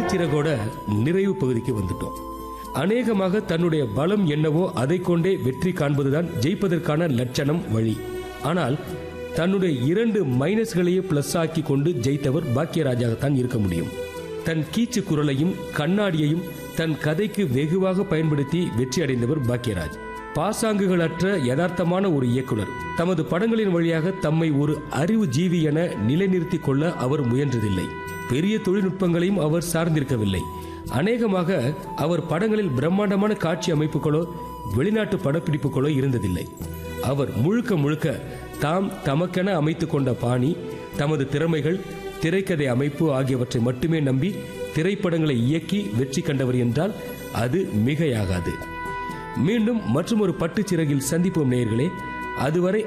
பட்டுச்சிறகோட நிறைவு பகுதிக்கு வந்துட்டோம் அநேகமாக தன்னுடைய பலம் என்னவோ அதை கொண்டே வெற்றி காண்பதுதான் ஜெயிப்பதற்கான லட்சணம் வழி ஆனால் தன்னுடைய இரண்டு மைனஸ்களையே பிளஸ் ஆக்கி கொண்டு ஜெயித்தவர் பாக்கியராஜாகத்தான் இருக்க முடியும் தன் கீச்சு குரலையும் கண்ணாடியையும் தன் கதைக்கு வெகுவாக பயன்படுத்தி வெற்றி அடைந்தவர் பாக்கியராஜ் பாசாங்குகளற்ற யதார்த்தமான ஒரு இயக்குனர் தமது படங்களின் வழியாக தம்மை ஒரு அறிவு ஜீவி என நிலைநிறுத்திக் கொள்ள அவர் முயன்றதில்லை பெரிய தொழில்நுட்பங்களையும் அவர் சார்ந்திருக்கவில்லை அநேகமாக அவர் படங்களில் பிரம்மாண்டமான காட்சி அமைப்புகளோ வெளிநாட்டு படப்பிடிப்புகளோ இருந்ததில்லை அவர் முழுக்க முழுக்க தாம் தமக்கென அமைத்துக் கொண்ட பாணி தமது திறமைகள் திரைக்கதை அமைப்பு ஆகியவற்றை மட்டுமே நம்பி திரைப்படங்களை இயக்கி வெற்றி கண்டவர் என்றால் அது மிகையாகாது மீண்டும் மற்றொரு பட்டுச்சிறகில் சந்திப்போம் நேயர்களே அதுவரை